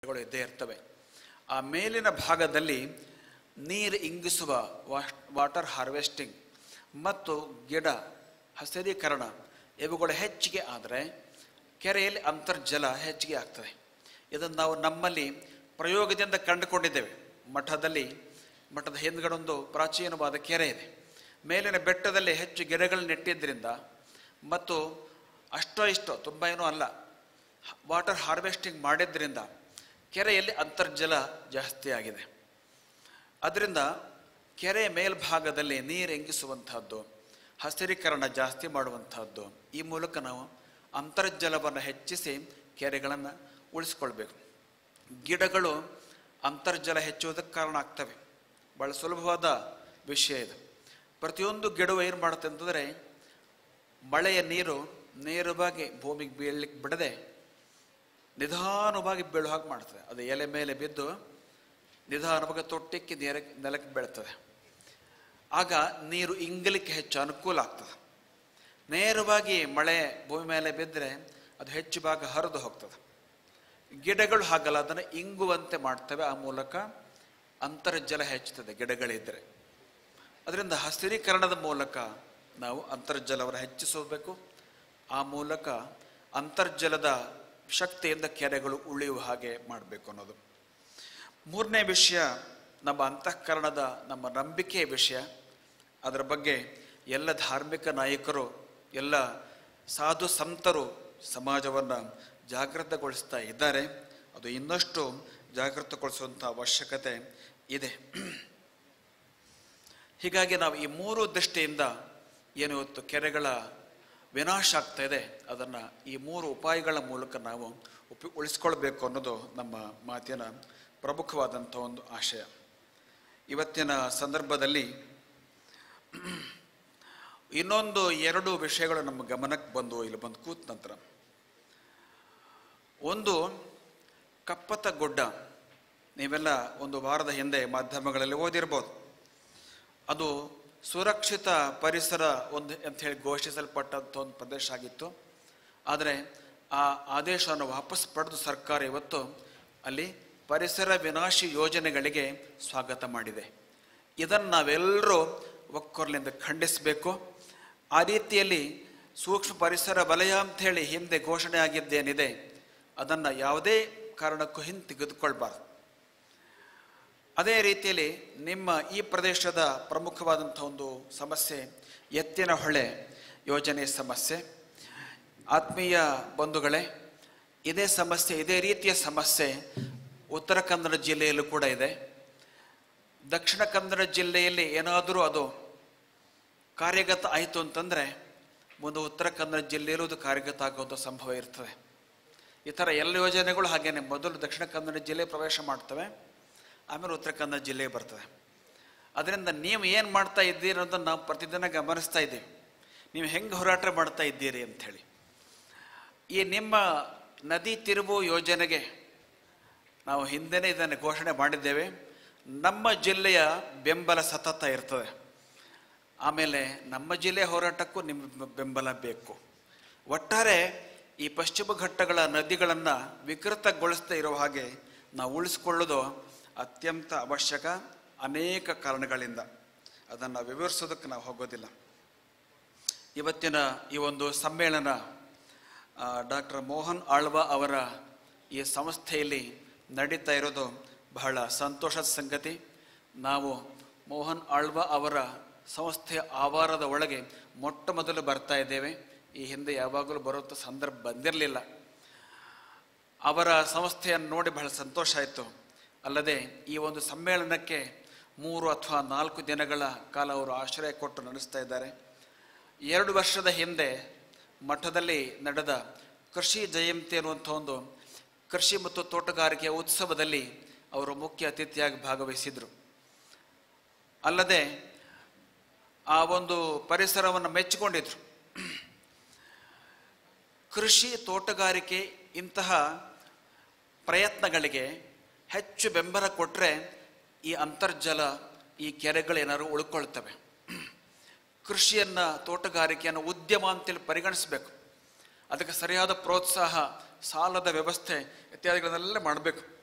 ಗಳು ಇದ್ದೇ ಇರ್ತವೆ ಆ ಮೇಲಿನ ಭಾಗದಲ್ಲಿ ನೀರು ಇಂಗಿಸುವ ವಾಶ್ ವಾಟರ್ ಹಾರ್ವೆಸ್ಟಿಂಗ್ ಮತ್ತು ಗಿಡ ಹಸಿರೀಕರಣ ಇವುಗಳು ಹೆಚ್ಚಿಗೆ ಆದರೆ ಕೆರೆಯಲ್ಲಿ ಅಂತರ್ಜಲ ಹೆಚ್ಚಿಗೆ ಆಗ್ತದೆ ಇದನ್ನು ನಾವು ನಮ್ಮಲ್ಲಿ ಪ್ರಯೋಗದಿಂದ ಕಂಡುಕೊಂಡಿದ್ದೇವೆ ಮಠದಲ್ಲಿ ಮಠದ ಹಿಂದ್ಗಡೊಂದು ಪ್ರಾಚೀನವಾದ ಕೆರೆ ಇದೆ ಮೇಲಿನ ಬೆಟ್ಟದಲ್ಲಿ ಹೆಚ್ಚು ಗಿಡಗಳು ನೆಟ್ಟಿದ್ದರಿಂದ ಮತ್ತು ಅಷ್ಟೋ ಇಷ್ಟೋ ತುಂಬ ಏನೂ ಅಲ್ಲ ವಾಟರ್ ಹಾರ್ವೆಸ್ಟಿಂಗ್ ಮಾಡಿದ್ರಿಂದ ಕೆರೆಯಲ್ಲಿ ಅಂತರ್ಜಲ ಜಾಸ್ತಿ ಆಗಿದೆ ಅದರಿಂದ ಕೆರೆ ಮೇಲ್ಭಾಗದಲ್ಲಿ ನೀರು ಎಂಗಿಸುವಂತಹದ್ದು ಹಸಿರೀಕರಣ ಜಾಸ್ತಿ ಮಾಡುವಂತಹದ್ದು ಈ ಮೂಲಕ ನಾವು ಅಂತರ್ಜಲವನ್ನು ಹೆಚ್ಚಿಸಿ ಕೆರೆಗಳನ್ನು ಉಳಿಸ್ಕೊಳ್ಬೇಕು ಗಿಡಗಳು ಅಂತರ್ಜಲ ಹೆಚ್ಚುವುದಕ್ಕೆ ಕಾರಣ ಆಗ್ತವೆ ಭಾಳ ಸುಲಭವಾದ ವಿಷಯ ಇದು ಪ್ರತಿಯೊಂದು ಗಿಡವು ಏನು ಮಾಡುತ್ತೆ ಅಂತಂದರೆ ಮಳೆಯ ನೀರು ನೇರವಾಗಿ ಭೂಮಿಗೆ ಬೀಳಲಿಕ್ಕೆ ಬಿಡದೆ ನಿಧಾನವಾಗಿ ಬೀಳೋ ಹಾಗೆ ಮಾಡ್ತದೆ ಅದು ಎಲೆ ಮೇಲೆ ಬಿದ್ದು ನಿಧಾನವಾಗಿ ತೊಟ್ಟಿಕ್ಕೆ ನೇರ ನೆಲಕ್ಕೆ ಬೀಳ್ತದೆ ಆಗ ನೀರು ಇಂಗಲಿಕ್ಕೆ ಹೆಚ್ಚು ಅನುಕೂಲ ಆಗ್ತದೆ ನೇರವಾಗಿ ಮಳೆ ಭೂಮಿ ಮೇಲೆ ಬಿದ್ದರೆ ಅದು ಹೆಚ್ಚು ಭಾಗ ಹರಿದು ಹೋಗ್ತದೆ ಗಿಡಗಳು ಹಾಗಲ್ಲ ಅದನ್ನು ಇಂಗುವಂತೆ ಮಾಡ್ತವೆ ಆ ಮೂಲಕ ಅಂತರ್ಜಲ ಹೆಚ್ಚುತ್ತದೆ ಗಿಡಗಳಿದ್ದರೆ ಅದರಿಂದ ಹಸಿರೀಕರಣದ ಮೂಲಕ ನಾವು ಅಂತರ್ಜಲವನ್ನು ಹೆಚ್ಚಿಸಬೇಕು ಆ ಮೂಲಕ ಅಂತರ್ಜಲದ ಶಕ್ತಿಯಿಂದ ಕೆರೆಗಳು ಉಳಿಯುವ ಹಾಗೆ ಮಾಡಬೇಕು ಅನ್ನೋದು ಮೂರನೇ ವಿಷಯ ನಮ್ಮ ಅಂತಃಕರಣದ ನಮ್ಮ ನಂಬಿಕೆಯ ವಿಷಯ ಅದರ ಬಗ್ಗೆ ಎಲ್ಲ ಧಾರ್ಮಿಕ ನಾಯಕರು ಎಲ್ಲ ಸಾಧು ಸಂತರು ಸಮಾಜವನ್ನು ಜಾಗೃತಗೊಳಿಸ್ತಾ ಇದ್ದಾರೆ ಅದು ಇನ್ನಷ್ಟು ಜಾಗೃತಗೊಳಿಸುವಂಥ ಅವಶ್ಯಕತೆ ಇದೆ ಹೀಗಾಗಿ ನಾವು ಈ ಮೂರು ದೃಷ್ಟಿಯಿಂದ ಏನು ಇವತ್ತು ಕೆರೆಗಳ ವಿನಾಶ ಆಗ್ತಾ ಇದೆ ಅದನ್ನು ಈ ಮೂರು ಉಪಾಯಗಳ ಮೂಲಕ ನಾವು ಉಪಿ ಉಳಿಸ್ಕೊಳ್ಬೇಕು ಅನ್ನೋದು ನಮ್ಮ ಮಾತಿನ ಪ್ರಮುಖವಾದಂಥ ಒಂದು ಆಶಯ ಇವತ್ತಿನ ಸಂದರ್ಭದಲ್ಲಿ ಇನ್ನೊಂದು ಎರಡು ವಿಷಯಗಳು ನಮ್ಮ ಗಮನಕ್ಕೆ ಬಂದು ಇಲ್ಲಿ ಬಂದು ಕೂತ ನಂತರ ಒಂದು ಕಪ್ಪತ್ತ ಗುಡ್ಡ ನೀವೆಲ್ಲ ಒಂದು ವಾರದ ಹಿಂದೆ ಮಾಧ್ಯಮಗಳಲ್ಲಿ ಓದಿರ್ಬೋದು ಅದು ಸುರಕ್ಷಿತ ಪರಿಸರ ಒಂದು ಅಂತ ಹೇಳಿ ಘೋಷಿಸಲ್ಪಟ್ಟಂಥ ಒಂದು ಪ್ರದೇಶ ಆಗಿತ್ತು ಆದರೆ ಆ ಆದೇಶವನ್ನು ವಾಪಸ್ ಪಡೆದು ಸರ್ಕಾರ ಇವತ್ತು ಅಲ್ಲಿ ಪರಿಸರ ವಿನಾಶಿ ಯೋಜನೆಗಳಿಗೆ ಸ್ವಾಗತ ಮಾಡಿದೆ ಇದನ್ನು ನಾವೆಲ್ಲರೂ ಒಕ್ಕೊರಲಿಂದ ಖಂಡಿಸಬೇಕು ಆ ರೀತಿಯಲ್ಲಿ ಸೂಕ್ಷ್ಮ ಪರಿಸರ ವಲಯ ಅಂಥೇಳಿ ಹಿಂದೆ ಘೋಷಣೆ ಆಗಿದ್ದೇನಿದೆ ಅದನ್ನು ಯಾವುದೇ ಕಾರಣಕ್ಕೂ ಹಿಂದೆ ತೆಗೆದುಕೊಳ್ಬಾರ್ದು ಅದೇ ರೀತಿಯಲ್ಲಿ ನಿಮ್ಮ ಈ ಪ್ರದೇಶದ ಪ್ರಮುಖವಾದಂಥ ಒಂದು ಸಮಸ್ಯೆ ಎತ್ತಿನ ಹೊಳೆ ಯೋಜನೆ ಸಮಸ್ಯೆ ಆತ್ಮೀಯ ಬಂಧುಗಳೇ ಇದೇ ಸಮಸ್ಯೆ ಇದೇ ರೀತಿಯ ಸಮಸ್ಯೆ ಉತ್ತರ ಕನ್ನಡ ಜಿಲ್ಲೆಯಲ್ಲೂ ಕೂಡ ಇದೆ ದಕ್ಷಿಣ ಕನ್ನಡ ಜಿಲ್ಲೆಯಲ್ಲಿ ಏನಾದರೂ ಅದು ಕಾರ್ಯಗತ ಆಯಿತು ಅಂತಂದರೆ ಮುಂದೆ ಉತ್ತರ ಕನ್ನಡ ಜಿಲ್ಲೆಯಲ್ಲೂ ಅದು ಕಾರ್ಯಗತ ಆಗುವಂಥ ಸಂಭವ ಇರ್ತದೆ ಈ ಥರ ಎಲ್ಲ ಯೋಜನೆಗಳು ಹಾಗೇನೆ ಮೊದಲು ದಕ್ಷಿಣ ಕನ್ನಡ ಜಿಲ್ಲೆ ಪ್ರವೇಶ ಮಾಡ್ತವೆ ಆಮೇಲೆ ಉತ್ತರ ಕನ್ನಡ ಜಿಲ್ಲೆಗೆ ಬರ್ತದೆ ಅದರಿಂದ ನೀವು ಏನು ಮಾಡ್ತಾ ಇದ್ದೀರಿ ಅನ್ನೋದನ್ನು ನಾವು ಪ್ರತಿದಿನ ಗಮನಿಸ್ತಾ ಇದ್ದೀವಿ ನೀವು ಹೆಂಗೆ ಹೋರಾಟ ಮಾಡ್ತಾ ಇದ್ದೀರಿ ಅಂಥೇಳಿ ಈ ನಿಮ್ಮ ನದಿ ತಿರುವು ಯೋಜನೆಗೆ ನಾವು ಹಿಂದೆನೇ ಇದನ್ನು ಘೋಷಣೆ ಮಾಡಿದ್ದೇವೆ ನಮ್ಮ ಜಿಲ್ಲೆಯ ಬೆಂಬಲ ಸತತ ಇರ್ತದೆ ಆಮೇಲೆ ನಮ್ಮ ಜಿಲ್ಲೆ ಹೋರಾಟಕ್ಕೂ ನಿಮ್ಮ ಬೆಂಬಲ ಬೇಕು ಒಟ್ಟಾರೆ ಈ ಪಶ್ಚಿಮ ಘಟ್ಟಗಳ ನದಿಗಳನ್ನು ವಿಕೃತಗೊಳಿಸದೇ ಇರೋ ಹಾಗೆ ನಾವು ಉಳಿಸ್ಕೊಳ್ಳೋದು ಅತ್ಯಂತ ಅವಶ್ಯಕ ಅನೇಕ ಕಾರಣಗಳಿಂದ ಅದನ್ನು ವಿವರಿಸೋದಕ್ಕೆ ನಾವು ಹೋಗೋದಿಲ್ಲ ಇವತ್ತಿನ ಈ ಒಂದು ಸಮ್ಮೇಳನ ಡಾಕ್ಟರ್ ಮೋಹನ್ ಆಳ್ವ ಅವರ ಈ ಸಂಸ್ಥೆಯಲ್ಲಿ ನಡೀತಾ ಇರೋದು ಬಹಳ ಸಂತೋಷದ ಸಂಗತಿ ನಾವು ಮೋಹನ್ ಆಳ್ವ ಅವರ ಸಂಸ್ಥೆಯ ಆವಾರದ ಒಳಗೆ ಮೊಟ್ಟ ಮೊದಲು ಬರ್ತಾ ಇದ್ದೇವೆ ಈ ಹಿಂದೆ ಯಾವಾಗಲೂ ಬರುವಂಥ ಸಂದರ್ಭ ಬಂದಿರಲಿಲ್ಲ ಅವರ ಸಂಸ್ಥೆಯನ್ನು ನೋಡಿ ಬಹಳ ಸಂತೋಷ ಆಯಿತು ಅಲ್ಲದೆ ಈ ಒಂದು ಸಮ್ಮೇಳನಕ್ಕೆ ಮೂರು ಅಥವಾ ನಾಲ್ಕು ದಿನಗಳ ಕಾಲ ಅವರು ಆಶ್ರಯ ಕೊಟ್ಟು ನಡೆಸ್ತಾ ಇದ್ದಾರೆ ಎರಡು ವರ್ಷದ ಹಿಂದೆ ಮಠದಲ್ಲಿ ನಡೆದ ಕೃಷಿ ಜಯಂತಿ ಅನ್ನುವಂಥ ಒಂದು ಕೃಷಿ ಮತ್ತು ತೋಟಗಾರಿಕೆ ಉತ್ಸವದಲ್ಲಿ ಅವರು ಮುಖ್ಯ ಅತಿಥಿಯಾಗಿ ಭಾಗವಹಿಸಿದರು ಅಲ್ಲದೆ ಆ ಒಂದು ಪರಿಸರವನ್ನು ಮೆಚ್ಚಿಕೊಂಡಿದ್ರು ಕೃಷಿ ತೋಟಗಾರಿಕೆ ಇಂತಹ ಪ್ರಯತ್ನಗಳಿಗೆ ಹೆಚ್ಚು ಬೆಂಬಲ ಕೊಟ್ಟರೆ ಈ ಅಂತರ್ಜಲ ಈ ಕೆರೆಗಳು ಏನಾದ್ರು ಉಳ್ಕೊಳ್ತವೆ ಕೃಷಿಯನ್ನು ತೋಟಗಾರಿಕೆಯನ್ನು ಉದ್ಯಮ ಅಂತೇಳಿ ಪರಿಗಣಿಸಬೇಕು ಅದಕ್ಕೆ ಸರಿಯಾದ ಪ್ರೋತ್ಸಾಹ ಸಾಲದ ವ್ಯವಸ್ಥೆ ಇತ್ಯಾದಿಗಳನ್ನೆಲ್ಲ ಮಾಡಬೇಕು